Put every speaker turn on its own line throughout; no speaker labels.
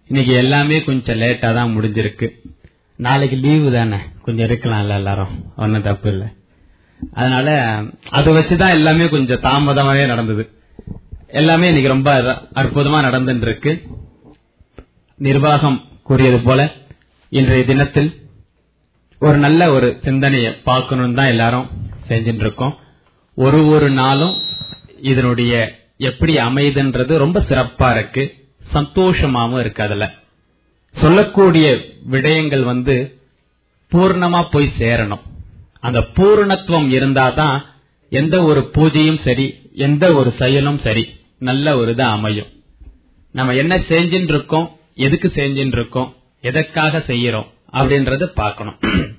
இன்னைக்கு எல்லாமே கொஞ்சம் லேட்டா தான் முடிஞ்சிருக்கு நாளைக்கு லீவு தானே கொஞ்சம் இருக்கலாம்ல எல்லாரும் ஒன்னும் தப்பு இல்ல அதனால அதை வச்சுதான் எல்லாமே கொஞ்சம் தாமதமாவே நடந்தது எல்லாமே இன்னைக்கு ரொம்ப அற்புதமா நடந்துட்டு இருக்கு நிர்வாகம் கூறியது போல இன்றைய தினத்தில் ஒரு நல்ல ஒரு சிந்தனையை பார்க்கணும் தான் எல்லாரும் செஞ்சுட்டு இருக்கோம் ஒரு ஒரு நாளும் இதனுடைய எப்படி அமையுதுன்றது ரொம்ப சிறப்பா இருக்கு சந்தோஷமாவும் இருக்கு அதுல சொல்லக்கூடிய விடயங்கள் வந்து பூர்ணமா போய் சேரணும் அந்த பூர்ணத்துவம் இருந்தாதான் எந்த ஒரு பூஜையும் சரி எந்த ஒரு செயலும் சரி நல்ல ஒரு இதா அமையும் நம்ம என்ன செஞ்சுட்டு இருக்கோம் எதுக்கு செஞ்சுட்டு இருக்கோம் எதற்காக செய்யறோம் அப்படின்றத பார்க்கணும்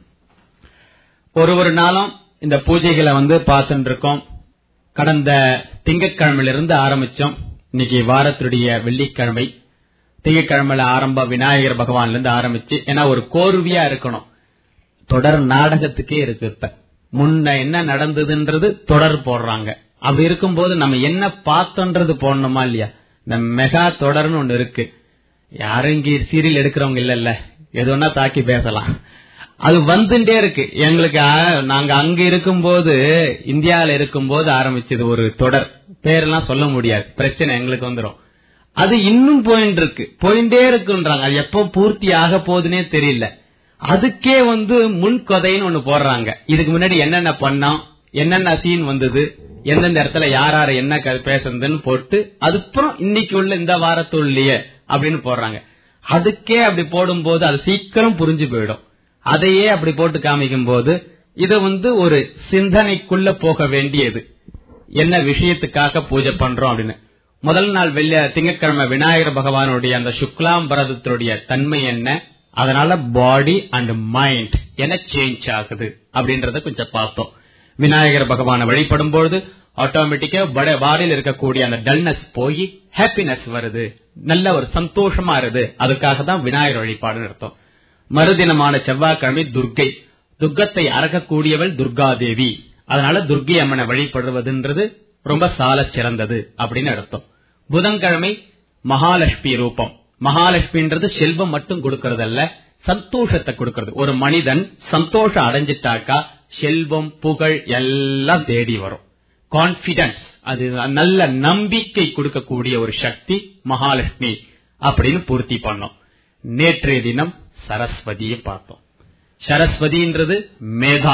ஒரு ஒரு நாளும் இந்த பூஜைகளை வந்து பார்த்துட்டு இருக்கோம் கடந்த திங்கட்கிழமையிலிருந்து ஆரம்பிச்சோம் இன்னைக்கு வாரத்துடைய வெள்ளிக்கிழமை திங்கட்கிழமையில ஆரம்ப விநாயகர் பகவான்ல இருந்து ஆரம்பிச்சு ஏன்னா ஒரு கோர்வியா இருக்கணும் தொடர் நாடகத்துக்கே இருக்கு இப்ப முன்ன என்ன நடந்ததுன்றது தொடர் போடுறாங்க அப்படி இருக்கும்போது நம்ம என்ன பார்த்தோன்றது போடணுமா இல்லையா இந்த மெகா தொடர்னு ஒண்ணு இருக்கு யாரும் இங்க சீரியல் எடுக்கிறவங்க இல்ல எது ஒன்னா தாக்கி பேசலாம் அது வந்துட்டே இருக்கு எங்களுக்கு நாங்க அங்க இருக்கும்போது இந்தியாவில இருக்கும்போது ஆரம்பிச்சது ஒரு தொடர் பேரெல்லாம் சொல்ல முடியாது பிரச்சனை எங்களுக்கு வந்துடும் அது இன்னும் போயிட்டு இருக்கு போயிட்டே இருக்குன்றாங்க அது எப்போ பூர்த்தி ஆக போகுதுன்னே தெரியல அதுக்கே வந்து முன்கொதைன்னு ஒண்ணு போடுறாங்க இதுக்கு முன்னாடி என்னென்ன பண்ணோம் என்னென்ன சீன் வந்தது எந்தெந்த இடத்துல யார் யார என்ன பேசுறதுன்னு போட்டு அதுக்கப்புறம் இன்னைக்கு உள்ள இந்த வாரத்துள்ளயே அப்படின்னு போடுறாங்க அதுக்கே அப்படி போடும்போது அது சீக்கிரம் புரிஞ்சு போயிடும் அதையே அப்படி போட்டு காமிக்கும் போது இது வந்து ஒரு சிந்தனைக்குள்ள போக வேண்டியது என்ன விஷயத்துக்காக பூஜை பண்றோம் அப்படின்னு முதல் நாள் வெள்ளி திங்கட்கிழமை விநாயகர் பகவானுடைய அந்த சுக்லாம் பரதத்தினுடைய தன்மை என்ன அதனால பாடி அண்ட் மைண்ட் என்ன சேஞ்ச் ஆகுது அப்படின்றத கொஞ்சம் பார்த்தோம் விநாயகர் பகவானை வழிபடும் பொழுது ஆட்டோமேட்டிக்கா பாடியில் இருக்கக்கூடிய அந்த டல்னஸ் போய் ஹாப்பினஸ் வருது நல்ல ஒரு சந்தோஷமா இருது அதுக்காக தான் விநாயகர் வழிபாடு அர்த்தம் மறுதினமான செவ்வாய்க்கிழமை துர்க்கை துர்க்கத்தை அறக்கக்கூடியவள் துர்கா தேவி அதனால துர்கை அம்மனை வழிபடுவதுன்றது ரொம்ப சால சிறந்தது அப்படின்னு அர்த்தம் புதன்கிழமை மகாலட்சுமி ரூபம் மகாலட்சுமின்றது செல்வம் மட்டும் கொடுக்கறதல்ல சந்தோஷத்தை கொடுக்கறது ஒரு மனிதன் சந்தோஷம் அடைஞ்சிட்டாக்கா செல்வம் புகழ் எல்லாம் தேடி வரும் கான்பிடன்ஸ் அது நல்ல நம்பிக்கை கொடுக்கக்கூடிய ஒரு சக்தி மகாலட்சுமி அப்படின்னு பூர்த்தி பண்ணோம் நேற்றைய தினம் சரஸ்வதியை பார்த்தோம் சரஸ்வதின்றது மேதா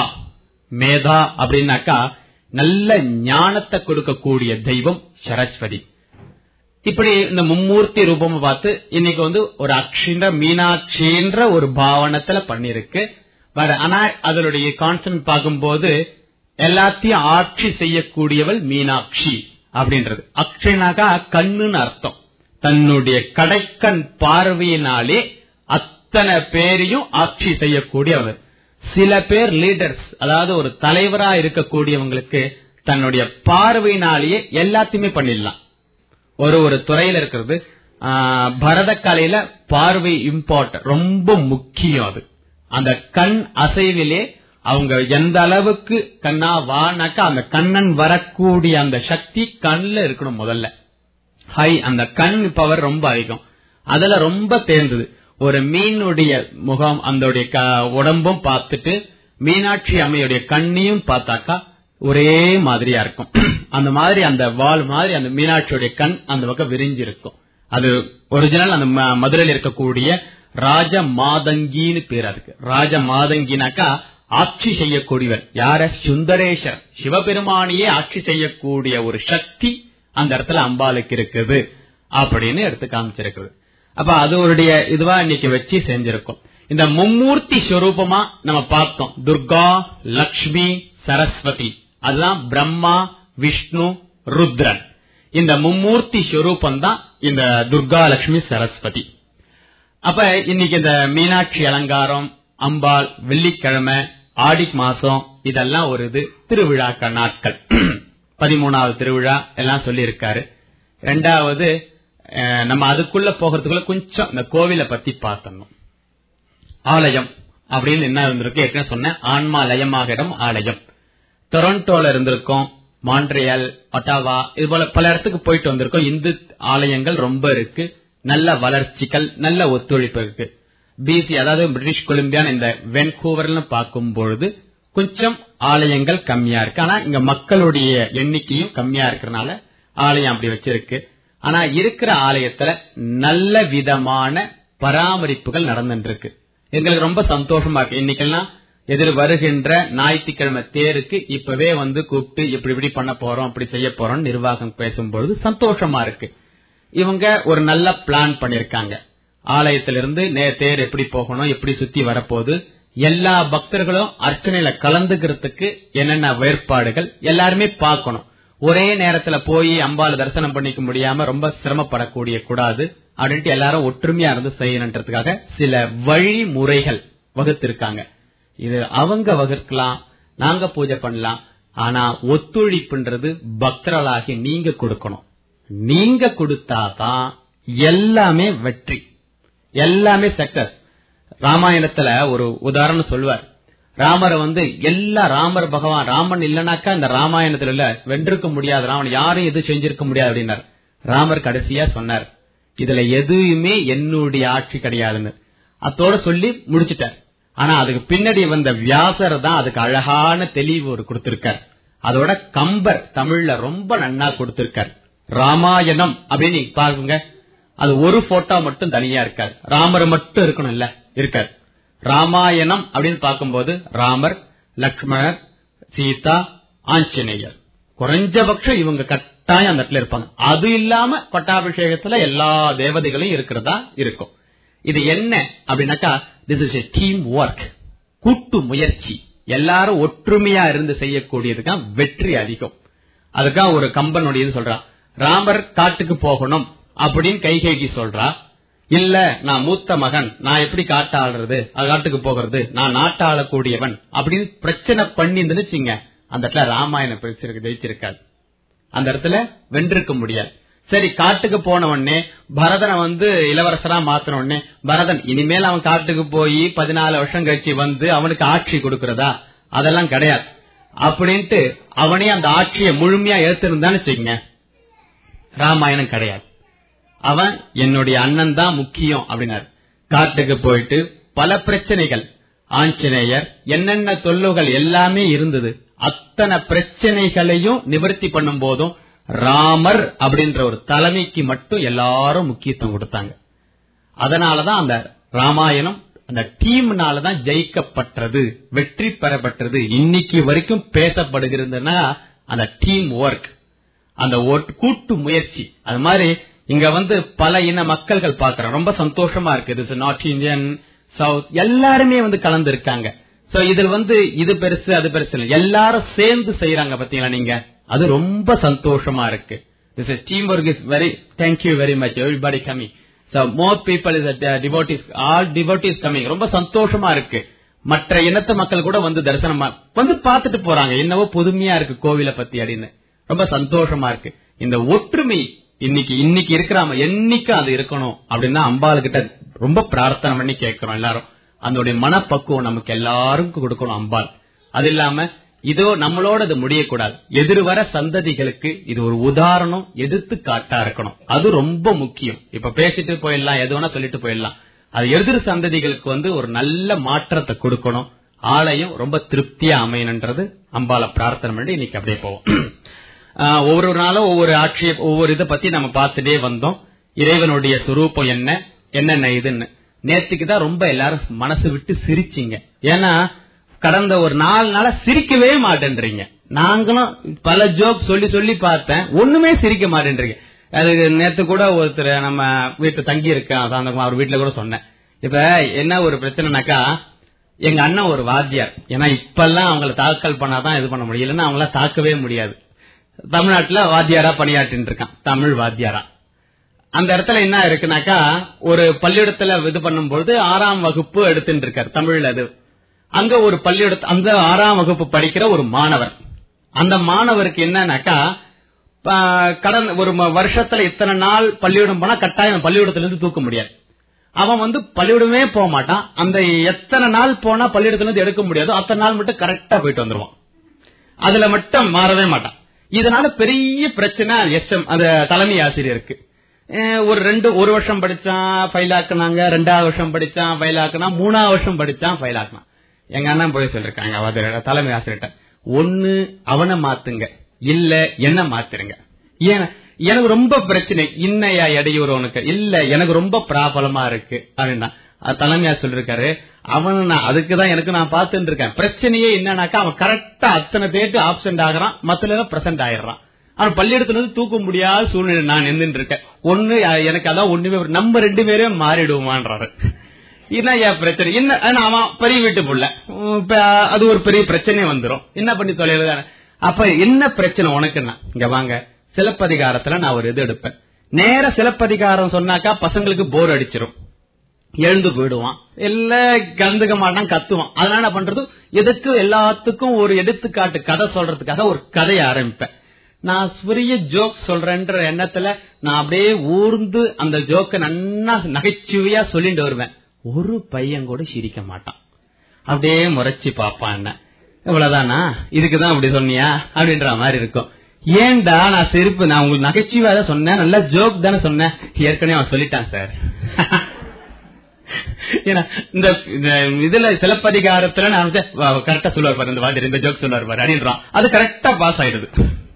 மேதா அப்படின்னாக்கா நல்ல ஞானத்தை கொடுக்கக்கூடிய தெய்வம் சரஸ்வதி இப்படி இந்த மும்மூர்த்தி ரூபம் பார்த்து இன்னைக்கு வந்து ஒரு அக்ஷின்ற மீனாட்சின்ற ஒரு பாவனத்துல பண்ணிருக்கு பட் ஆனா அதனுடைய கான்செப்ட் பார்க்கும்போது எல்லாத்தையும் ஆட்சி செய்யக்கூடியவள் மீனாட்சி அப்படின்றது அக்ஷனாக்கா கண்ணுன்னு அர்த்தம் தன்னுடைய கடைக்கண் பார்வையினாலே அத்தனை பேரையும் ஆட்சி செய்யக்கூடியவர் சில பேர் லீடர்ஸ் அதாவது ஒரு தலைவரா இருக்கக்கூடியவங்களுக்கு தன்னுடைய பார்வையினாலேயே எல்லாத்தையுமே பண்ணிடலாம் ஒரு ஒரு துறையில இருக்கிறது பரத கலையில பார்வை இம்பார்ட்டன் ரொம்ப முக்கியம் அது அந்த கண் அசைவிலே அவங்க எந்த அளவுக்கு கண்ணா வானாக்கா அந்த கண்ணன் வரக்கூடிய அந்த சக்தி கண்ணுல இருக்கணும் முதல்ல ஹை அந்த கண் பவர் ரொம்ப அதிகம் அதுல ரொம்ப தேர்ந்தது ஒரு மீனுடைய முகம் அந்த உடம்பும் பார்த்துட்டு மீனாட்சி அம்மையுடைய கண்ணையும் பார்த்தாக்கா ஒரே மாதிரியா இருக்கும் அந்த மாதிரி அந்த வால் மாதிரி அந்த மீனாட்சியுடைய கண் அந்த பக்கம் விரிஞ்சு இருக்கும் அது ஒரிஜினல் அந்த மதுரையில் இருக்கக்கூடிய ராஜ மாதங்கின்னு பேர் அதுக்கு ராஜ மாதங்கினாக்கா ஆட்சி செய்யக்கூடியவர் யார சுந்தரேஸ்வர் சிவபெருமானியே ஆட்சி செய்யக்கூடிய ஒரு சக்தி அந்த இடத்துல அம்பாளுக்கு இருக்குது அப்படின்னு எடுத்து காமிச்சிருக்குது அப்ப அது ஒரு இதுவா இன்னைக்கு வச்சு செஞ்சிருக்கோம் இந்த மும்மூர்த்தி ஸ்வரூபமா நம்ம பார்த்தோம் துர்கா லக்ஷ்மி சரஸ்வதி அதுதான் பிரம்மா விஷ்ணு ருத்ரன் இந்த மும்மூர்த்தி ஸ்வரூபம் தான் இந்த துர்கா லட்சுமி சரஸ்வதி அப்ப இன்னைக்கு இந்த மீனாட்சி அலங்காரம் அம்பாள் வெள்ளிக்கிழமை ஆடி மாசம் இதெல்லாம் ஒரு இது திருவிழாக்க நாட்கள் பதிமூணாவது திருவிழா எல்லாம் சொல்லி இருக்காரு ரெண்டாவது நம்ம அதுக்குள்ள போகிறதுக்குள்ள கொஞ்சம் இந்த கோவிலை பத்தி பார்த்தணும் ஆலயம் அப்படின்னு என்ன இருந்திருக்கு ஏற்கனவே சொன்னேன் ஆன்மா லயமாக இடம் ஆலயம் டொரண்டோல இருந்திருக்கோம் மாண்ட்ரியல் ஒட்டாவா இது போல பல இடத்துக்கு போயிட்டு வந்திருக்கோம் இந்து ஆலயங்கள் ரொம்ப இருக்கு நல்ல வளர்ச்சிகள் நல்ல ஒத்துழைப்பு இருக்கு பிசி அதாவது பிரிட்டிஷ் கொலம்பியான் இந்த வென்கூவர்னு பார்க்கும் பொழுது கொஞ்சம் ஆலயங்கள் கம்மியா இருக்கு ஆனா இங்க மக்களுடைய எண்ணிக்கையும் கம்மியா இருக்கறனால ஆலயம் அப்படி வச்சிருக்கு ஆனா இருக்கிற ஆலயத்துல நல்ல விதமான பராமரிப்புகள் நடந்துட்டு இருக்கு எங்களுக்கு ரொம்ப சந்தோஷமா இருக்கு இன்னைக்கெல்லாம் எதிர் வருகின்ற ஞாயிற்றுக்கிழமை தேருக்கு இப்பவே வந்து கூப்பிட்டு இப்படி இப்படி பண்ண போறோம் அப்படி செய்ய போறோம் நிர்வாகம் பேசும்பொழுது சந்தோஷமா இருக்கு இவங்க ஒரு நல்ல பிளான் பண்ணிருக்காங்க ஆலயத்திலிருந்து நே தேர் எப்படி போகணும் எப்படி சுத்தி வரப்போகுது எல்லா பக்தர்களும் அர்ச்சனையில கலந்துக்கிறதுக்கு என்னென்ன வேறுபாடுகள் எல்லாருமே பார்க்கணும் ஒரே நேரத்துல போய் அம்பாள் தரிசனம் பண்ணிக்க முடியாம ரொம்ப சிரமப்படக்கூடிய கூடாது அப்படின்ட்டு எல்லாரும் ஒற்றுமையா இருந்து செய்யணுன்றதுக்காக சில வழிமுறைகள் வகுத்திருக்காங்க இது அவங்க வகுக்கலாம் நாங்க பூஜை பண்ணலாம் ஆனா ஒத்துழைப்புன்றது பக்தர்களாகி நீங்க கொடுக்கணும் நீங்க கொடுத்தாதான் எல்லாமே வெற்றி எல்லாமே சக்சஸ் ராமாயணத்துல ஒரு உதாரணம் சொல்வார் ராமரை வந்து எல்லா ராமர் பகவான் ராமன் இல்லனாக்கா இந்த ராமாயணத்துல இல்ல வென்றிருக்க முடியாது ராமன் யாரும் எது செஞ்சிருக்க முடியாது அப்படின்னார் ராமர் கடைசியா சொன்னார் இதுல எதுவுமே என்னுடைய ஆட்சி கிடையாதுன்னு அத்தோட சொல்லி முடிச்சிட்டார் ஆனா அதுக்கு பின்னாடி வந்த வியாசர் தான் அதுக்கு அழகான தெளிவு ஒரு கொடுத்திருக்கார் அதோட கம்பர் தமிழ்ல ரொம்ப நன்னா கொடுத்திருக்கார் ராமாயணம் அப்படின்னு நீங்க பாருங்க அது ஒரு போட்டோ மட்டும் தனியா இருக்காது ராமர் மட்டும் இருக்கணும் இல்ல இருக்காது ராமாயணம் அப்படின்னு பார்க்கும்போது ராமர் லக்ஷ்மணர் சீதா ஆஞ்சநேயர் குறைஞ்சபட்சம் இவங்க கட்டாயம் அந்த இடத்துல இருப்பாங்க அது இல்லாம பட்டாபிஷேகத்துல எல்லா தேவதைகளும் இருக்கிறதா இருக்கும் இது என்ன அப்படின்னாக்கா this is a team work கூட்டு முயற்சி எல்லாரும் ஒற்றுமையா இருந்து செய்யக்கூடியதுதான் வெற்றி அதிகம் அதுக்காக ஒரு கம்பனுடைய இது சொல்றான் ராமர் காட்டுக்கு போகணும் அப்படின்னு கைகேகி சொல்றா இல்ல நான் மூத்த மகன் நான் எப்படி காட்ட ஆளுறது காட்டுக்கு போகிறது நான் நாட்ட ஆளக்கூடியவன் அப்படின்னு பிரச்சனை பண்ணி இருந்துச்சுங்க அந்த இடத்துல ராமாயணம் பிடிச்சிருக்கு ஜெயிச்சிருக்காது அந்த இடத்துல வென்றிருக்க முடியாது சரி காட்டுக்கு போன உடனே பரதனை வந்து இளவரசரா மாத்தின உடனே பரதன் இனிமேல் அவன் காட்டுக்கு போய் பதினாலு வருஷம் கழிச்சு வந்து அவனுக்கு ஆட்சி கொடுக்கறதா அதெல்லாம் கிடையாது அப்படின்ட்டு அவனே அந்த ஆட்சியை முழுமையா ஏத்திருந்தான்னு வச்சுக்கங்க ராமாயணம் கிடையாது அவன் என்னுடைய அண்ணன் தான் முக்கியம் அப்படின்னாரு காட்டுக்கு போயிட்டு பல பிரச்சனைகள் ஆஞ்சநேயர் என்னென்ன தொல்லுகள் எல்லாமே இருந்தது அத்தனை பிரச்சனைகளையும் நிவர்த்தி பண்ணும் போதும் ராமர் அப்படின்ற ஒரு தலைமைக்கு மட்டும் எல்லாரும் முக்கியத்துவம் கொடுத்தாங்க அதனாலதான் அந்த ராமாயணம் அந்த டீம்னாலதான் ஜெயிக்கப்பட்டது வெற்றி பெறப்பட்டது இன்னைக்கு வரைக்கும் பேசப்படுகிறதுனா அந்த டீம் ஒர்க் அந்த கூட்டு முயற்சி அது மாதிரி இங்க வந்து பல இன மக்கள்கள் பாக்குறோம் ரொம்ப சந்தோஷமா இருக்கு இது நார்த் இந்தியன் சவுத் எல்லாருமே வந்து கலந்து இருக்காங்க சோ இதுல வந்து இது பெருசு அது பெருசு இல்லை எல்லாரும் சேர்ந்து செய்யறாங்க பாத்தீங்களா நீங்க அது ரொம்ப சந்தோஷமா இருக்கு this is team work is very thank you very much everybody coming so more people is devotees all devotees coming ரொம்ப சந்தோஷமா இருக்கு மற்ற இனத்து மக்கள் கூட வந்து தரிசனமா வந்து பாத்துட்டு போறாங்க என்னவோ புதுமையா இருக்கு கோவில பத்தி அப்படின்னு ரொம்ப சந்தோஷமா இருக்கு இந்த ஒற்றுமை இன்னைக்கு இன்னைக்கு இருக்கிறாம என்னைக்கு அது இருக்கணும் அப்படின்னு அம்பாள் கிட்ட ரொம்ப பிரார்த்தனை பண்ணி கேட்கிறோம் எல்லாரும் அதனுடைய மனப்பக்குவம் நமக்கு எல்லாருக்கும் கொடுக்கணும் அம்பாள் அது இல்லாம இதோ நம்மளோட அது முடியக்கூடாது எதிர்வர சந்ததிகளுக்கு இது ஒரு உதாரணம் எடுத்து காட்டா இருக்கணும் அது ரொம்ப முக்கியம் இப்ப பேசிட்டு போயிடலாம் எது வேணா சொல்லிட்டு போயிடலாம் அது எதிர் சந்ததிகளுக்கு வந்து ஒரு நல்ல மாற்றத்தை கொடுக்கணும் ஆலயம் ரொம்ப திருப்தியா அமையணுன்றது அம்பால பிரார்த்தனை பண்ணி இன்னைக்கு அப்படியே போவோம் ஒவ்வொரு நாளும் ஒவ்வொரு ஆட்சிய ஒவ்வொரு இதை பத்தி நம்ம பார்த்துட்டே வந்தோம் இறைவனுடைய சுரூபம் என்ன என்னென்ன இதுன்னு நேத்துக்கு தான் ரொம்ப எல்லாரும் மனசு விட்டு சிரிச்சிங்க ஏன்னா கடந்த ஒரு நாலு நாளா சிரிக்கவே மாட்டேன்றீங்க நாங்களும் பல ஜோக் சொல்லி சொல்லி பார்த்தேன் ஒண்ணுமே சிரிக்க மாட்டேன்றீங்க அது நேத்து கூட ஒருத்தர் நம்ம வீட்டு தங்கி இருக்கேன் அவர் வீட்டுல கூட சொன்னேன் இப்ப என்ன ஒரு பிரச்சனைனாக்கா எங்க அண்ணன் ஒரு வாத்தியார் ஏன்னா இப்பெல்லாம் அவங்கள தாக்கல் பண்ணாதான் இது பண்ண முடியும் இல்லைன்னா அவங்கள தாக்கவே முடியாது தமிழ்நாட்டுல வாத்தியாரா பணியாற்றின்னு இருக்கான் தமிழ் வாத்தியாரா அந்த இடத்துல என்ன இருக்குனாக்கா ஒரு பள்ளியிடத்துல இது பண்ணும்போது ஆறாம் வகுப்பு எடுத்துட்டு இருக்காரு தமிழ்ல அது அங்க ஒரு பள்ளியிட அந்த ஆறாம் வகுப்பு படிக்கிற ஒரு மாணவர் அந்த மாணவருக்கு என்னன்னாக்கா கடந்த ஒரு வருஷத்துல இத்தனை நாள் பள்ளியிடம் போனா கட்டாயம் பள்ளியிடத்துல இருந்து தூக்க முடியாது அவன் வந்து பள்ளியிடமே போக மாட்டான் அந்த எத்தனை நாள் போனா பள்ளியிடத்துல இருந்து எடுக்க முடியாதோ அத்தனை நாள் மட்டும் கரெக்டா போயிட்டு வந்துருவான் அதுல மட்டும் மாறவே மாட்டான் இதனால பெரிய பிரச்சனை எஸ்எம் அந்த தலைமை ஆசிரியருக்கு அஹ் ஒரு ரெண்டு ஒரு வருஷம் படிச்சான் ஃபைல் ஆக்குனாங்க ரெண்டாவது வருஷம் படிச்சான் ஃபைல் ஆக்குனா மூணாவது வருஷம் படிச்சான் ஃபைல் ஆக்குனான் எங்க அண்ணன் போய் சொல்லிருக்காங்க அவர் தலைமை ஆசிரியர்கிட்ட ஒண்ணு அவனை மாத்துங்க இல்ல என்ன மாத்துருங்க ஏன் எனக்கு ரொம்ப பிரச்சனை இன்னையா இடையூறு உனக்கு இல்ல எனக்கு ரொம்ப ப்ராபலமா இருக்கு அப்படின்னா அது தலைமையா சொல்லிருக்காரு அவன் நான் அதுக்குதான் எனக்கு நான் பார்த்துட்டு இருக்கேன் பிரச்சனையே என்னன்னாக்கா அவன் கரெக்டா அத்தனை தேட்டு ஆப்சென்ட் ஆகுறான் மத்த பிரசன்ட் ஆயிடுறான் அவன் பள்ளியிடத்துல இருந்து தூக்க முடியாத சூழ்நிலை நான் நின்றுட்டு இருக்கேன் ஒண்ணு அஹ், எனக்கு அதான் ஒண்ணுமே வரும். நம்ம ரெண்டு பேரும் மாறிடுவோமான்றாரு என்ன ஏன் பிரச்சனை என்ன ஆனா அவன் பெரிய வீட்டு புள்ள உம், இப்ப அது ஒரு பெரிய பிரச்சனை வந்துரும் என்ன பண்ணி தொலைறது அப்ப என்ன பிரச்சனை உனக்குன்னா இங்க வாங்க சிலப்பதிகாரத்துல நான் ஒரு இது எடுப்பேன் நேர சிலப்பதிகாரம் சொன்னாக்கா பசங்களுக்கு போர் அடிச்சிரும் எழுந்து போயிடுவான் எல்லாம் கலந்துக்க மாட்டான் கத்துவான் அதனால என்ன பண்றது எதுக்கு எல்லாத்துக்கும் ஒரு எடுத்துக்காட்டு கதை சொல்றதுக்காக ஒரு கதையை ஆரம்பிப்பேன் நான் பெரிய ஜோக் சொல்றேன்ற எண்ணத்துல நான் அப்படியே ஊர்ந்து அந்த ஜோக்க நன்னா நகைச்சுவையா சொல்லிட்டு வருவேன் ஒரு பையன் கூட சிரிக்க மாட்டான் அப்படியே முறைச்சு பாப்பான் என்ன இவ்வளவுதானா இதுக்குதான் அப்படி சொன்னியா அப்படின்ற மாதிரி இருக்கும் ஏன்டா நான் சிரிப்பு நான் உங்களுக்கு நகைச்சுவையா தான் சொன்னேன் நல்ல ஜோக் தானே சொன்னேன் ஏற்கனவே அவன் சொல்லிட்டான் சார் ஏன்னா இந்த இந்த இதுல சிலப்பதிகாரத்துல நான் கரெக்டா சொல்லுவார் பாரு இந்த வாத்தியார் இந்த ஜோக் சொல்லுவார் பாரு அப்படின்றான் அது கரெக்டா பாஸ் ஆயிடுது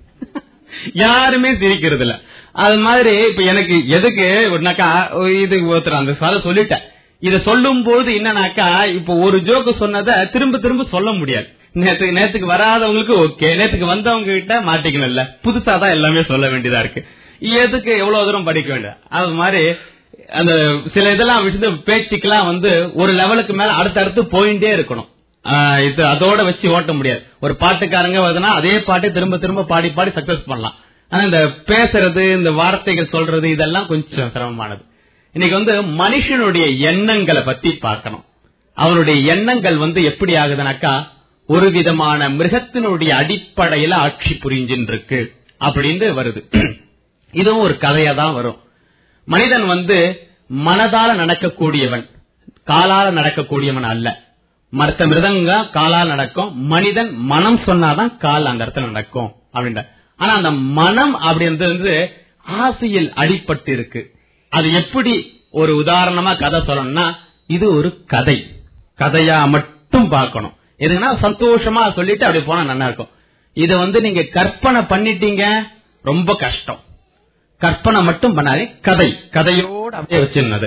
யாருமே சிரிக்கிறது இல்ல அது மாதிரி இப்ப எனக்கு எதுக்கு ஒன்னாக்கா இது ஒருத்தர் அந்த சார சொல்லிட்டேன் இத சொல்லும் போது என்னன்னாக்கா இப்ப ஒரு ஜோக்கு சொன்னதை திரும்ப திரும்ப சொல்ல முடியாது நேத்துக்கு நேத்துக்கு வராதவங்களுக்கு ஓகே நேத்துக்கு வந்தவங்க கிட்ட மாட்டிக்கணும்ல புதுசா தான் எல்லாமே சொல்ல வேண்டியதா இருக்கு எதுக்கு எவ்வளவு தூரம் படிக்க வேண்டியது அது மாதிரி அந்த சில இதெல்லாம் விட்டு பேச்சுக்கெல்லாம் வந்து ஒரு லெவலுக்கு மேல அடுத்தடுத்து போயிட்டே இருக்கணும் ஆஹ் இது அதோட வச்சு ஓட்ட முடியாது ஒரு பாட்டுக்காரங்க வருதுன்னா அதே பாட்டை திரும்ப திரும்ப பாடி பாடி சக்சஸ் பண்ணலாம் ஆனா இந்த பேசுறது இந்த வார்த்தைகள் சொல்றது இதெல்லாம் கொஞ்சம் சிரமமானது இன்னைக்கு வந்து மனுஷனுடைய எண்ணங்களை பத்தி பார்க்கணும் அவனுடைய எண்ணங்கள் வந்து எப்படி ஆகுதுனாக்கா ஒரு விதமான மிருகத்தினுடைய அடிப்படையில ஆட்சி புரிஞ்சின்னு இருக்கு அப்படின்னு வருது இதுவும் ஒரு கதையா தான் வரும் மனிதன் வந்து மனதால நடக்கக்கூடியவன் காலால நடக்கக்கூடியவன் அல்ல மற்ற மிருதங்க காலால் நடக்கும் மனிதன் மனம் சொன்னாதான் கால் அந்த இடத்துல நடக்கும் அப்படின்ற ஆனா அந்த மனம் அப்படின்றது வந்து ஆசையில் அடிபட்டு இருக்கு அது எப்படி ஒரு உதாரணமா கதை சொல்லணும்னா இது ஒரு கதை கதையா மட்டும் பார்க்கணும் எதுக்குன்னா சந்தோஷமா சொல்லிட்டு அப்படி போனா நல்லா இருக்கும் இத வந்து நீங்க கற்பனை பண்ணிட்டீங்க ரொம்ப கஷ்டம் கற்பனை மட்டும் பண்ணாலே கதை கதையோடு அப்படியே வச்சிருந்தது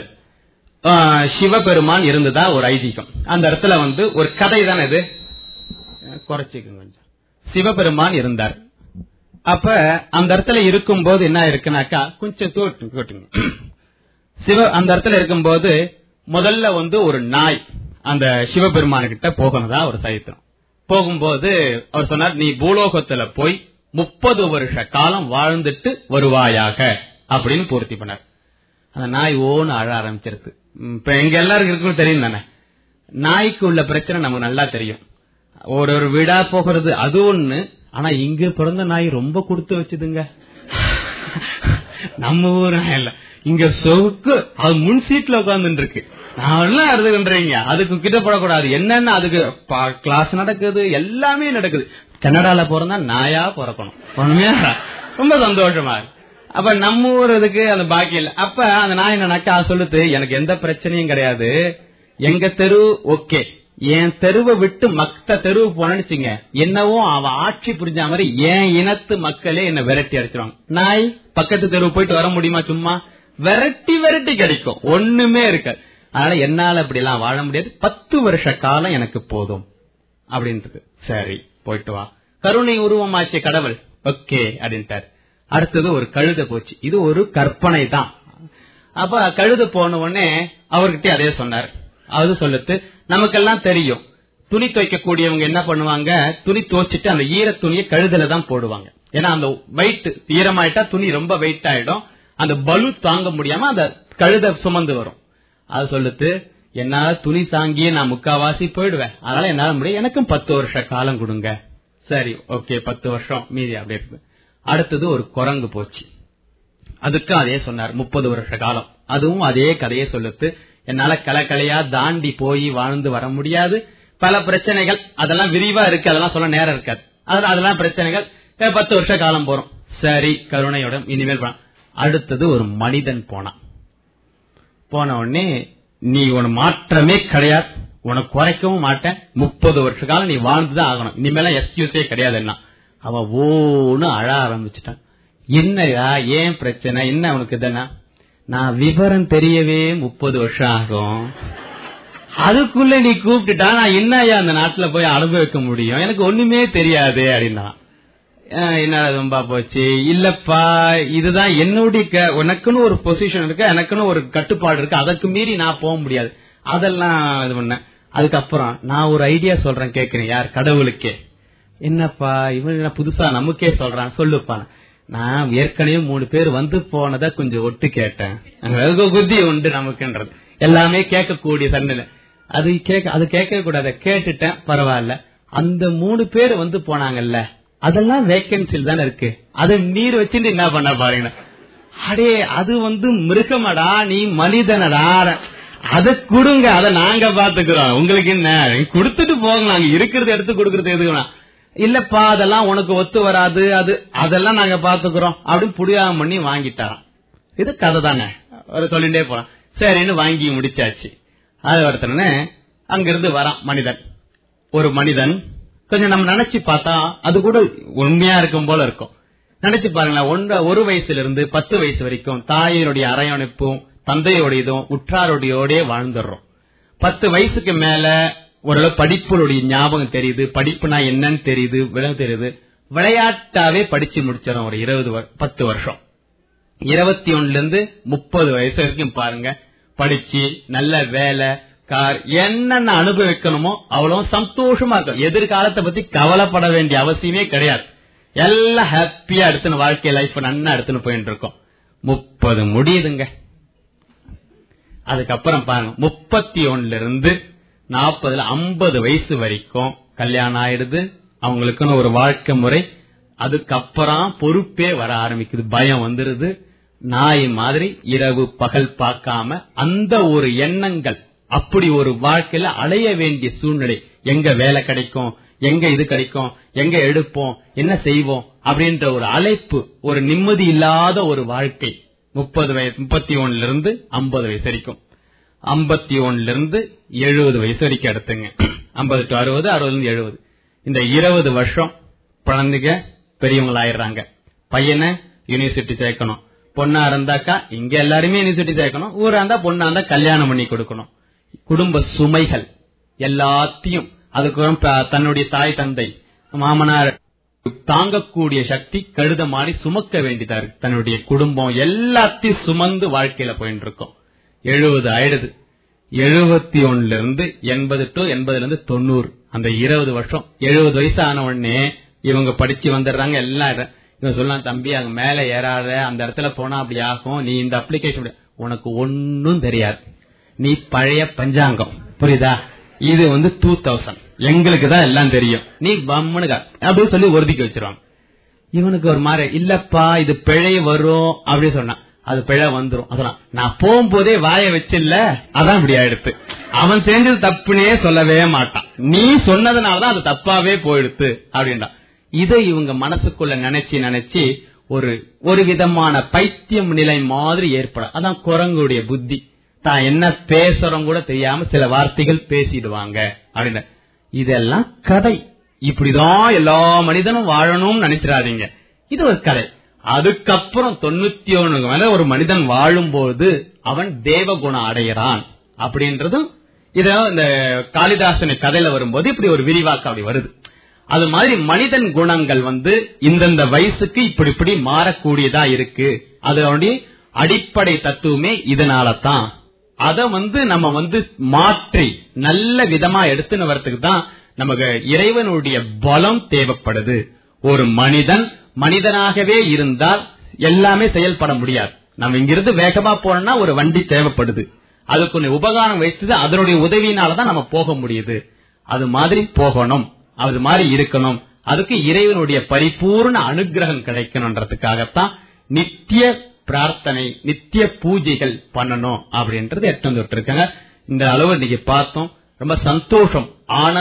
ஆஹ் சிவபெருமான் இருந்ததா ஒரு ஐதீகம் அந்த இடத்துல வந்து ஒரு கதை தானே இது குறைச்சிக்குங்க கொஞ்சம் சிவபெருமான் இருந்தார் அப்ப அந்த இடத்துல இருக்கும்போது என்ன இருக்குனாக்கா கொஞ்சம் தோட்டு தோட்டுங்க சிவ அந்த இடத்துல இருக்கும்போது முதல்ல வந்து ஒரு நாய் அந்த சிவபெருமான கிட்ட போகணுதா ஒரு சரித்திரம் போகும்போது அவர் சொன்னார் நீ பூலோகத்துல போய் முப்பது வருஷ காலம் வாழ்ந்துட்டு வருவாயாக அப்படின்னு பூர்த்தி பண்ணார் அந்த நாய் ஓன்னு அழ ஆரம்பிச்சிருக்கு ம், இப்ப எங்க எல்லாருக்கும் இருக்குன்னு தெரியும் தானே நாய்க்கு உள்ள பிரச்சனை நமக்கு நல்லா தெரியும் ஒரு ஒரு வீடா போகிறது அது ஒண்ணு ஆனா இங்க பிறந்த நாய் ரொம்ப கொடுத்து வச்சுதுங்க நம்ம ஊர் நாய் இல்ல இங்க சொவுக்கு அது முன் சீட்ல உட்கார்ந்துட்டு இருக்கு நான் எல்லாம் அறுதுகின்றீங்க அதுக்கு கிட்ட போடக்கூடாது என்னென்ன அதுக்கு கிளாஸ் நடக்குது எல்லாமே நடக்குது கனடால பிறந்தா நாயா பிறக்கணும் உண்மையா ரொம்ப சந்தோஷமா இருக்கு அப்ப நம்ம ஊர் இதுக்கு அந்த பாக்கி இல்ல அப்ப அந்த நாய் என்னன்னாக்கா சொல்லுது எனக்கு எந்த பிரச்சனையும் கிடையாது எங்க தெரு ஓகே என் தெருவை விட்டு மத்த தெருவு போனச்சுங்க என்னவோ அவன் ஆட்சி புரிஞ்ச மாதிரி என் இனத்து மக்களே என்ன விரட்டி அடிச்சிருவாங்க நாய் பக்கத்து தெருவு போயிட்டு வர முடியுமா சும்மா விரட்டி விரட்டி கிடைக்கும் ஒண்ணுமே இருக்காது அதனால என்னால இப்படி எல்லாம் வாழ முடியாது பத்து வருஷ காலம் எனக்கு போதும் அப்படின்றது சரி போயிட்டு வா கருணை உருவமாச்சு கடவுள் ஓகே அப்படின்ட்டார் அடுத்தது ஒரு கழுத போச்சு இது ஒரு கற்பனை தான் அப்ப கழுத போன உடனே அவர்கிட்ட அதே சொன்னார் அது சொல்லுது நமக்கெல்லாம் தெரியும் துணி துவைக்கக்கூடியவங்க என்ன பண்ணுவாங்க துணி துவைச்சிட்டு அந்த ஈர துணியை கழுதுல தான் போடுவாங்க ஏன்னா அந்த வெயிட் ஈரமாயிட்டா துணி ரொம்ப வெயிட் ஆயிடும் அந்த பலு தாங்க முடியாம அந்த கழுத சுமந்து வரும் அது சொல்லுது என்னால துணி தாங்கியே நான் முக்காவாசி போயிடுவேன் அதனால என்னால முடியும் எனக்கும் பத்து வருஷ காலம் கொடுங்க சரி ஓகே பத்து வருஷம் மீதி அப்படி இருக்கு அடுத்தது ஒரு குரங்கு போச்சு அதுக்கு அதே சொன்னார் முப்பது வருஷ காலம் அதுவும் அதே கதையை சொல்லுது என்னால கலக்கலையா தாண்டி போய் வாழ்ந்து வர முடியாது பல பிரச்சனைகள் அதெல்லாம் விரிவா இருக்கு அதெல்லாம் சொல்ல நேரம் இருக்காது அதெல்லாம் அதெல்லாம் பிரச்சனைகள் ஏ, பத்து வருஷ காலம் போறோம் சரி கருணையுடன் இனிமேல் பண்ணலாம். அடுத்தது ஒரு மனிதன் போனான் போன உடனே நீ உன மாற்றமே கிடையாது உனக்கு குறைக்கவும் மாட்டேன் முப்பது வருஷ காலம் நீ வாழ்ந்துதான் ஆகணும் இனிமேல எக்ஸ்கியூஸே கிடையாது என்ன அவன் ஓன்னு அழ ஆரம்பிச்சிட்டான் என்னயா ஏன் பிரச்சனை என்ன உனக்கு இதுனா நான் விவரம் தெரியவே முப்பது வருஷம் ஆகும் அதுக்குள்ள நீ கூப்பிட்டுட்டா நான் என்னயா அந்த நாட்டுல போய் அனுபவிக்க முடியும் எனக்கு ஒண்ணுமே தெரியாது அப்படின்னா அஹ் என்ன ரொம்ப போச்சு இல்லப்பா இதுதான் என்னுடைய க- உனக்குன்னு ஒரு பொசிஷன் இருக்கு எனக்குன்னு ஒரு கட்டுப்பாடு இருக்கு அதற்கு மீறி நான் போக முடியாது அதெல்லாம் இது பண்ண அதுக்கப்புறம் நான் ஒரு ஐடியா சொல்றேன் கேக்குறேன் யார் கடவுளுக்கே என்னப்பா இவன் என்ன புதுசா நமக்கே சொல்றான் சொல்லுப்பா நான் ஏற்கனவே மூணு பேர் வந்து போனதை கொஞ்சம் ஒட்டு கேட்டேன் அங்க புத்தி உண்டு நமக்குன்றது எல்லாமே கேட்கக்கூடிய சண்டனை அது கேட்க அது கேட்க கூடாது கேட்டுட்டேன் பரவாயில்ல அந்த மூணு பேர் வந்து போனாங்கல்ல அதெல்லாம் வேக்கன்சில் தானே இருக்கு அதை நீர் வச்சுட்டு என்ன பண்ண பாருங்க அடே அது வந்து மிருகமடா நீ மனிதனடா அத கொடுங்க அத நாங்க பாத்துக்கிறோம் உங்களுக்கு என்ன கொடுத்துட்டு போங்க நாங்க இருக்கிறத எடுத்து கொடுக்கறது எதுக்குனா இல்லப்பா அதெல்லாம் உனக்கு ஒத்து வராது அது அதெல்லாம் நாங்க பாத்துக்கிறோம் அப்படின்னு புடியாம பண்ணி வாங்கிட்டாராம் இது கதை தானே ஒரு சொல்லிட்டே போறான் சரின்னு வாங்கி முடிச்சாச்சு அது ஒருத்தனே அங்கிருந்து வரான் மனிதன் ஒரு மனிதன் கொஞ்சம் நம்ம நினைச்சு பார்த்தா அது கூட உண்மையா இருக்கும் போல இருக்கும் நினைச்சு பாருங்களேன் ஒன்ற ஒரு வயசுல இருந்து பத்து வயசு வரைக்கும் தாயினுடைய அரவணைப்பும் தந்தையோடையதும் உற்றாரோடையோடய வாழ்ந்துடுறோம் பத்து வயசுக்கு மேல ஓரளவு படிப்புடைய ஞாபகம் தெரியுது படிப்புனா என்னன்னு தெரியுது விலங்கு தெரியுது விளையாட்டாவே படிச்சு முடிச்சிடும் ஒரு இருபது வரு- பத்து வருஷம் இருபத்தி ஒண்ணுல இருந்து முப்பது வயசு வரைக்கும் பாருங்க படிச்சு நல்ல வேலை கார் என்னென்ன அனுபவிக்கணுமோ அவ்வளவு சந்தோஷமா இருக்கும் எதிர்காலத்தை பத்தி கவலைப்பட வேண்டிய அவசியமே கிடையாது எல்லாம் ஹாப்பியா எடுத்துன்னு வாழ்க்கை லைஃப் நன்னா எடுத்துன்னு போயிட்டு இருக்கோம் முப்பது முடியுதுங்க அதுக்கப்புறம் பாருங்க முப்பத்தி ஒண்ணுல இருந்து நாற்பதுல ஐம்பது வயசு வரைக்கும் கல்யாணம் ஆயிடுது அவங்களுக்குன்னு ஒரு வாழ்க்கை முறை அதுக்கப்புறம் பொறுப்பே வர ஆரம்பிக்குது பயம் வந்துருது நாய் மாதிரி இரவு பகல் பார்க்காம அந்த ஒரு எண்ணங்கள் அப்படி ஒரு வாழ்க்கையில அலைய வேண்டிய சூழ்நிலை எங்க வேலை கிடைக்கும் எங்க இது கிடைக்கும் எங்க எடுப்போம் என்ன செய்வோம் அப்படின்ற ஒரு அழைப்பு ஒரு நிம்மதி இல்லாத ஒரு வாழ்க்கை முப்பது வயசு முப்பத்தி ஒண்ணுல இருந்து ஐம்பது வயசு வரைக்கும் ஐம்பத்தி ஒண்ணுல இருந்து எழுபது வயசு வரைக்கும் எடுத்துங்க ஐம்பது டு அறுபது அறுபதுல இருந்து எழுபது இந்த இருபது வருஷம் குழந்தைங்க பெரியவங்க ஆயிடுறாங்க பையனை யூனிவர்சிட்டி சேர்க்கணும் பொண்ணா இருந்தாக்கா இங்க எல்லாருமே யூனிவர்சிட்டி சேர்க்கணும் ஊரா இருந்தா பொண்ணா இருந்தா கல்யாணம் பண்ணி கொடுக்கணும் குடும்ப சுமைகள் எல்லாத்தையும் அதுக்கப்புறம் ப- தன்னுடைய தாய் தந்தை மாமனார் தாங்கக்கூடிய சக்தி கழுத மாதிரி சுமக்க வேண்டியதா இருக்கு தன்னுடைய குடும்பம் எல்லாத்தையும் சுமந்து வாழ்க்கையில போயிட்டு இருக்கோம் எழுபது ஆயிடுது எழுபத்தி ஒண்ணுல இருந்து எண்பது டு எண்பதுல இருந்து தொண்ணூறு அந்த இருபது வருஷம் எழுபது வயசு ஆன உடனே இவங்க படிச்சு வந்துடுறாங்க எல்லாம் இத- இவன் சொல்லலாம் தம்பி அங்க மேல ஏறாத அந்த இடத்துல போனா அப்படி ஆகும் நீ இந்த அப்ளிகேஷன் உனக்கு ஒன்னும் தெரியாது நீ பழைய பஞ்சாங்கம் புரியுதா இது வந்து டூ தௌசண்ட் எங்களுக்கு தான் எல்லாம் தெரியும் நீ பம்முனுக்கா அப்படின்னு சொல்லி ஒருதிக்கு வச்சிருவாங்க இவனுக்கு ஒரு மாதிரி இல்லப்பா இது பிழை வரும் அப்படின்னு சொன்னான் அது பிழை வந்துரும் அதெல்லாம் நான் போகும்போதே வாய வச்சில்ல அதான் இப்படி ஆயிடுத்து அவன் செஞ்சது தப்புனே சொல்லவே மாட்டான் நீ சொன்னதுனாலதான் அது தப்பாவே போயிடுத்து அப்படின்டா இதை இவங்க மனசுக்குள்ள நினைச்சு நினைச்சு ஒரு ஒரு விதமான பைத்தியம் நிலை மாதிரி ஏற்படும் அதான் குரங்குடைய புத்தி தான் என்ன பேசுறோம் கூட தெரியாம சில வார்த்தைகள் பேசிடுவாங்க அப்படின்னு இதெல்லாம் கதை இப்படிதான் எல்லா மனிதனும் வாழணும்னு நினைச்சிடாதீங்க இது ஒரு கதை அதுக்கப்புறம் தொண்ணூத்தி ஒண்ணுக்கு மேல ஒரு மனிதன் வாழும்போது அவன் தேவகுணம் அடைகிறான் அப்படின்றதும் இத இந்த காளிதாசன கதையில வரும்போது இப்படி ஒரு விரிவாக்கம் அப்படி வருது அது மாதிரி மனிதன் குணங்கள் வந்து இந்தந்த வயசுக்கு இப்படி இப்படி மாறக்கூடியதா இருக்கு அது அவனுடைய அடிப்படை தத்துவமே இதனால தான் அத வந்து நம்ம வந்து மாற்றி நல்ல விதமா எடுத்துன்னு வரதுக்கு தான் நமக்கு இறைவனுடைய பலம் தேவைப்படுது ஒரு மனிதன் மனிதனாகவே இருந்தால் எல்லாமே செயல்பட முடியாது நம்ம இங்கிருந்து வேகமா போனோம்னா ஒரு வண்டி தேவைப்படுது அதுக்கு ஒண்ணு உபகாரம் வைத்தது அதனுடைய உதவியினாலதான் நம்ம போக முடியுது அது மாதிரி போகணும் அது மாதிரி இருக்கணும் அதுக்கு இறைவனுடைய பரிபூர்ண அனுகிரகம் கிடைக்கணும்ன்றதுக்காகத்தான் நித்திய பிரார்த்தனை நித்திய பூஜைகள் பண்ணணும் அப்படின்றது எட்டு தொட்டு இருக்காங்க இந்த அளவு இன்னைக்கு பார்த்தோம் ரொம்ப சந்தோஷம்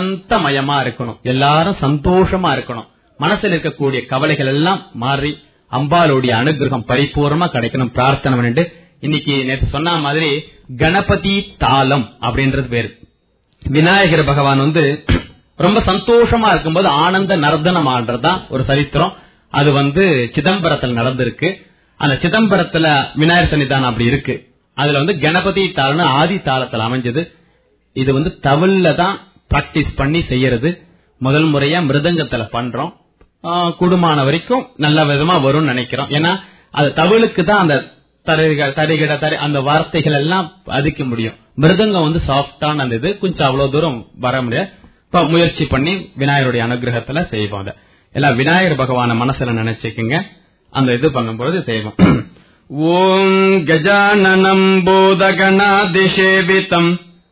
ஆனந்தமயமா இருக்கணும் எல்லாரும் சந்தோஷமா இருக்கணும் மனசுல இருக்கக்கூடிய கவலைகள் எல்லாம் மாறி அம்பாளுடைய அனுகிரகம் பரிபூர்ணமா கிடைக்கணும் பிரார்த்தனை பண்ணிட்டு இன்னைக்கு நேற்று சொன்ன மாதிரி கணபதி தாளம் அப்படின்றது பேரு விநாயகர் பகவான் வந்து ரொம்ப சந்தோஷமா இருக்கும்போது ஆனந்த நர்தனம் ஆடுறதுதான் ஒரு சரித்திரம் அது வந்து சிதம்பரத்துல நடந்திருக்கு அந்த சிதம்பரத்துல விநாயகர் சன்னிதானம் அப்படி இருக்கு அதுல வந்து கணபதி தாளம்னு ஆதி தாளத்துல அமைஞ்சது இது வந்து தவில்ல தான் பிராக்டிஸ் பண்ணி செய்யறது முதல் முறையா மிருதங்கத்துல பண்றோம் ஆஹ் கூடுமான வரைக்கும் நல்ல விதமா வரும்னு நினைக்கிறோம் ஏன்னா அது தவிழுக்கு தான் அந்த தரிக தரிகிட தரி அந்த வார்த்தைகள் எல்லாம் அதிக்க முடியும் மிருதங்கம் வந்து சாஃப்டான அந்த இது கொஞ்சம் அவ்வளவு தூரம் வர முடியாது இப்ப முயற்சி பண்ணி விநாயகருடைய அனுகிரகத்துல செய்வோம் அதை எல்லாம் விநாயகர் பகவான மனசுல நினைச்சுக்குங்க அந்த இது பண்ணும்போது செய்வோம் ஓம் கஜானனம் போதகணாதிசேவிதம்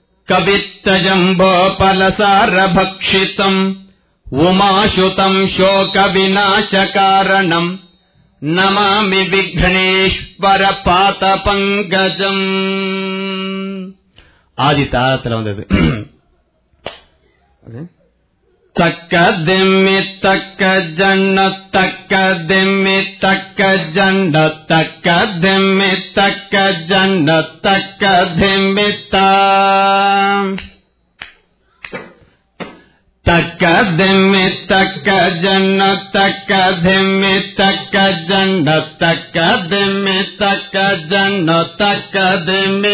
कवित्तजम्बोपलसारभक्षितम् उमाशुतम् शोकविनाशकारणम् नमामि विघ्नेश्वर पातपङ्कजम् ஆதி தாளத்துல வந்தது தக்க திம்மி தக்க ஜன்ன தக்க திம்மி தக்க ஜண்ட தக்க திம்மி தக்க ஜண்ட தக்க திம்மி தக்க திம்மி தக்க ஜன்ன தக்க திம்மி தக்க ஜண்ட தக்க திம்மி தக்க ஜன்ன தக்க திம்மி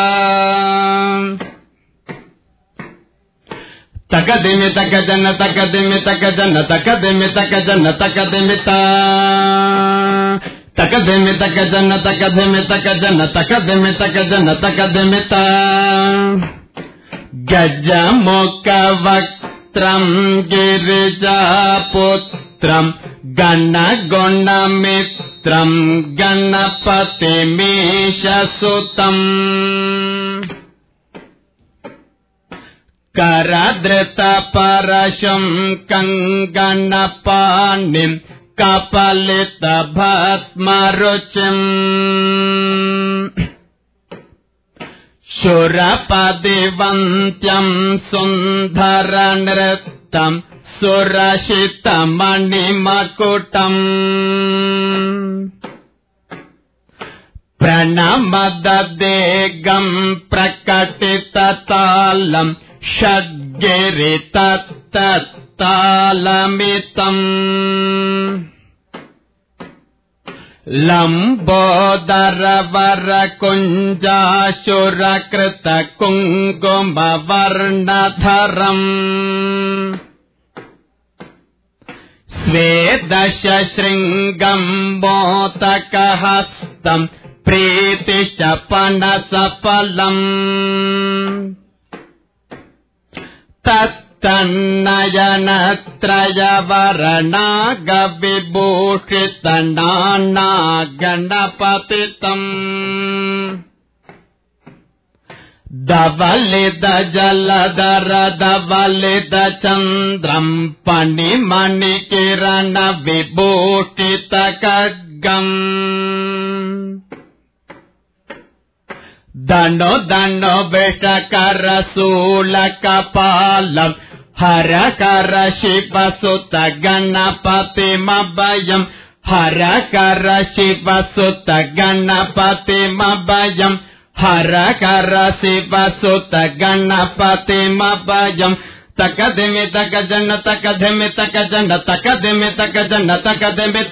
ತಕ ದಿಮಿ ತಕ ಜನ್ನ ತಕ ದಿಮಿ ತಕ ಜನ್ನ ತಕ ದಿಮಿ ತಕ ಜನ್ನ ತಕ ದಿಮಿ ತಕ ದಿಮಿ ತಕ ಜನ್ನ ತಕ ದಿಮಿ ತಕ ಜನ್ನ ತಕ ದಿಮಿ ತಕ ಜನ್ನ ತಕ ದಿಮಿ ಗಜ ಮುಖ ವಕ್ತ್ರಂ ಗಿರಿಜಾಪುತ್ರಂ ಗಣ ಗುಣ ಮಿತ್ರಂ ಗಣಪತಿ ಮೀಶಸುತಂ करधृतपरशम् कङ्गणपाणिम् कपलितभस्मरुचिम् शुरपदिवन्त्यम् सुन्दरनृत्तम् सुरशितमणिमकुटम् प्रणमददेगम् प्रकटिततालम् षड्गिरि तत्तत्तालमितम् लम्बोदरवरकुञ्जाशुरकृत कुङ्कुमवर्णधरम् स्वेदश शृङ्गम् मोतकहस्तम् प्रीतिशपनसफलम् तत्तन्नयनत्रयवरणागविभूषितनाना गणपतितम् दवलित जलधर दवलित चन्द्रम् पणिमणिकिरण विभूषित खड्गम् दनो दनो विषकरशूलकपालम् हरकर शिवसुत गणपतिमभयम् हरकर शिवसुत गणपतिमभयम् हरकर शिवसुत गणपतिमभयम् तक धिमि तक जन तक धिमि तक जन तक धिमि तक जन तक धिमि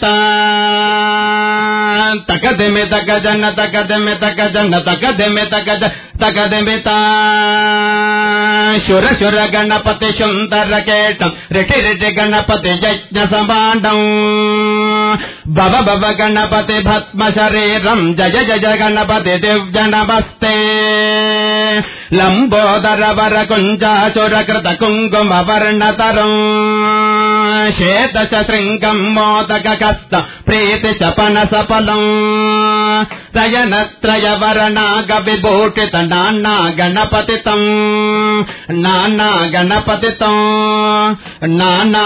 तक धिमि तक जन तक धिमि तक जन तक धिमि तक तक धिमि शुर शुर गणपति सुन्दर केटम् ऋषि ऋषि गणपति यज्ञ समाण्डम् भव भव गणपति भस्म शरीरम् जय जय गणपति दिव्य नमस्ते लम्बोदर वर कुञ्जासुर कृत कुङ्कुम वर्णतरम् शेतश शृङ्गम् मोदककस्त प्रीति चपन सफलम् त्रयनत्रय वरणाग विभूषित नाना गणपतितम् नाना गणपतितम् नाना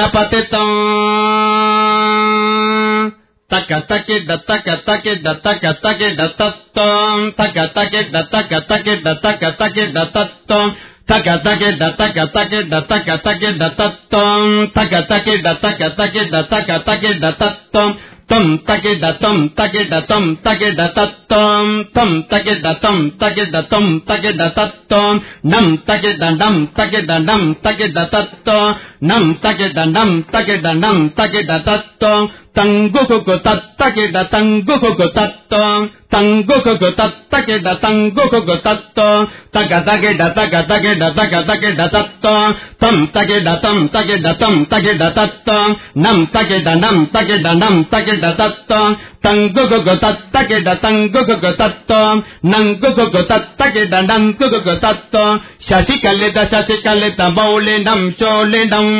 गणपतितम् तक तकि दतक तकि दतक तकि दतत्वम् तक तकि दतक तकि दतक तकि दतत्वम् तक तकि दतक तकि दतक तकि दतत्वम् तक तकि दतक तकि दतक तकि दतत्वम् தம் தகிட தம் தகிட தம் தகிட தத்தம் தம் தகிட தம் தகிட தம் தகிட தத்தம் நம் தகிட நம் தகிட நம் தகிட தத்தம் நம் தகிட நம் தகிட நம் தகிட தத்தம் தங்குகு தத்தகிட தங்குகு தத்தம் தங்குகு தத்தகிட தங்குகு தத்தம் தக தகிட தக தகிட தக தகிட தத்தம் தம் தகிட தம் தகிட தம் தகிட தத்தம் நம் தகிட நம் தகிட நம் தகிட தத்தம் தங்குகு தத்தகிட தங்குகு தத்தம் நங்குகு தத்தகிட நங்குகு தத்தம் சசிகலித சசிகலித மௌலினம் சோழினம்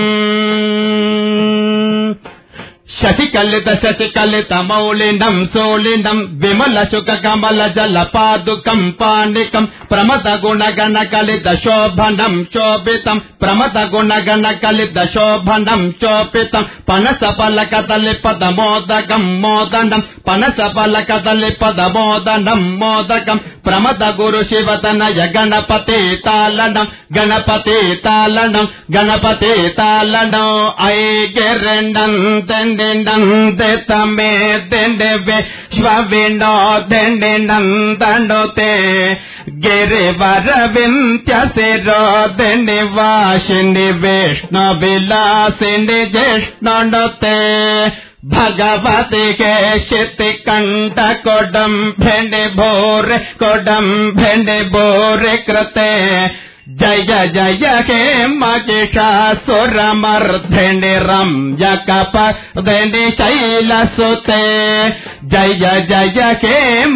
శశికలిత శశికలిత మౌలినం సోలినం విమల శుక కమల జల పాదుకం పాణికం ప్రమద గుణ గణ కలిత శోభనం శోభితం ప్రమద గుణ గణ కలిత శోభనం శోభితం పనస పలక తలి పద మోదకం మోదనం పనస పలక తలి పద మోదనం మోదకం ప్రమద గురు శివతనయ గణపతి తాళనం గణపతి తాళనం గణపతి తాళనం ఐగెరెండం దండెండే తమే దెండే విశ్వవినో దెండే నందనుతే గిరి వరవింత్య శిరో దెండి వాషిని విష్ణు విలాసిని జిష్ణుతే భగవతి కేశితి కంఠ కొడం భెండి భోరే కొడం భెండి భోరే కృతే జయ జయ హే మగిషాసురమర్ధిని రంజకపర్ధిని శైలసుతే జయ జయ హే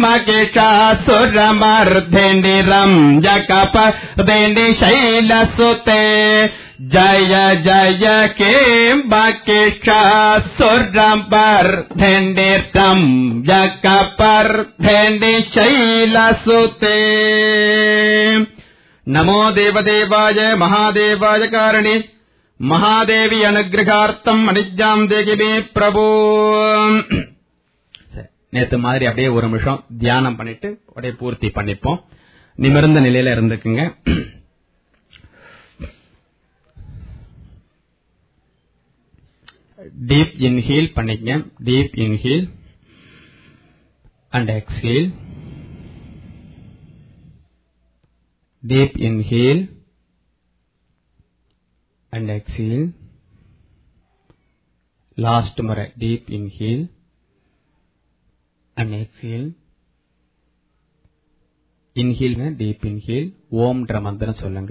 మగిషాసురమర్ధిని రంజకపర్ధిని శైలసుతే జయ జయ కే బకిషాసురమర్ధిని రంజకపర్ధిని శైలసుతే నమో దేవదేవాయ మహాదేవాయ కారణి మహాదేవి అనుగ్రహార్థం అనిజ్జాం దేగిమే ప్రభు நேத்து மாதிரி அப்படியே ஒரு நிமிஷம் தியானம் பண்ணிட்டு அப்படியே பூர்த்தி பண்ணிப்போம் நிமிர்ந்த நிலையில இருந்துக்குங்க டீப் இன்ஹீல் பண்ணிக்கங்க deep inhale and exhale deep inhale and exhale last முறை deep inhale and exhale inhale deep inhale ஓம்ன்ற மந்திரம் சொல்லுங்க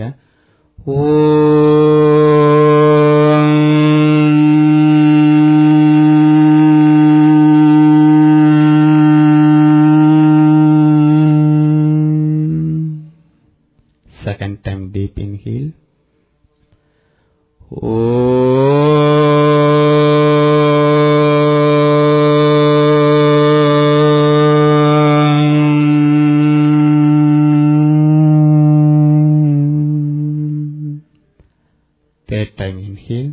ஓம் second time deep inhale third time inhale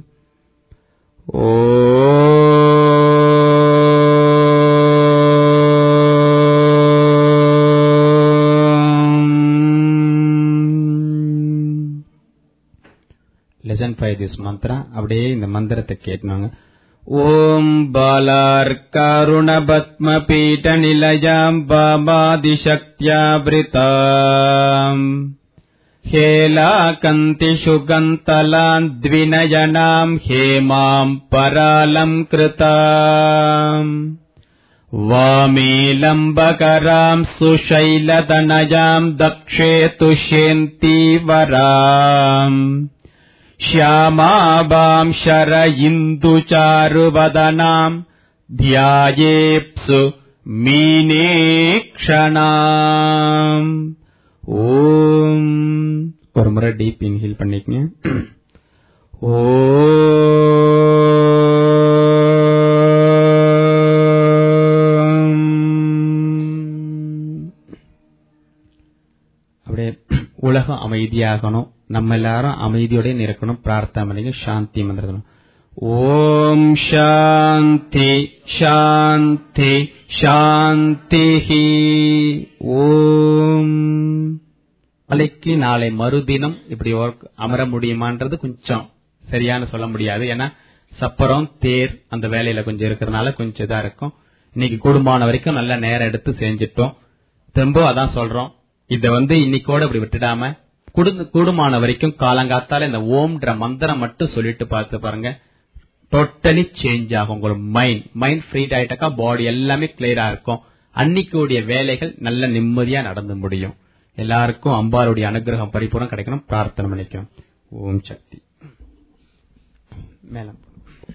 listen by this mantra அப்படியே இந்த மந்திரத்தை கேட்கணுங்க ஓம் பாலார் கருண பத்ம பீட நிலையாம் பாபாதிசக்தியாவிருதாம் हेलाकन्ति सुगन्तलान् द्विनयनाम् हेमाम् परालम् कृताम् वामीलम्बकराम् सुशैलतनयाम् दक्षे तुष्यन्तीवराम् श्यामाबाम् शर इन्दुचारुवदनाम् ध्यायेप्सु மீனேக்ஷணாம் ஓம் ஒரு முறை டீப் இன்ஹீல் பண்ணிக்கங்க ஓம் அப்படியே உலகம் அமைதியாகணும் நம்ம எல்லாரும் அமைதியோட இருக்கணும் பிரார்த்தனை பண்ணிங்க சாந்தி மந்திரம் ஓம் சாந்தி சாந்தி சாந்தி ஓம் நாளைக்கு நாளை மறுதினம் இப்படி work அமர முடியுமான்றது கொஞ்சம் சரியான சொல்ல முடியாது ஏன்னா சப்பரம் தேர் அந்த வேலையில கொஞ்சம் இருக்கிறதுனால கொஞ்சம் இதா இருக்கும் இன்னைக்கு கூடுமான வரைக்கும் நல்ல நேரம் எடுத்து செஞ்சிட்டோம் திரும்ப அதான் சொல்றோம் இத வந்து இன்னைக்கோட இப்படி விட்டுடாம குடு- கூடுமான வரைக்கும் காலங்காத்தால இந்த ஓம்ன்ற மந்திரம் மட்டும் சொல்லிட்டு பார்த்து பாருங்க டோட்டலி சேஞ்ச் ஆகும் உங்களோட மைண்ட் மைண்ட் ஃப்ரீ ஆயிட்டாக்கா பாடி எல்லாமே கிளியரா இருக்கும் அன்னைக்குடைய வேலைகள் நல்ல நிம்மதியா நடந்து முடியும் எல்லாருக்கும் அம்பாளுடைய அனுகிரகம் பரிபூர்ணம் கிடைக்கணும் பிரார்த்தனை பண்ணிக்கிறோம் ஓம் சக்தி மேலம்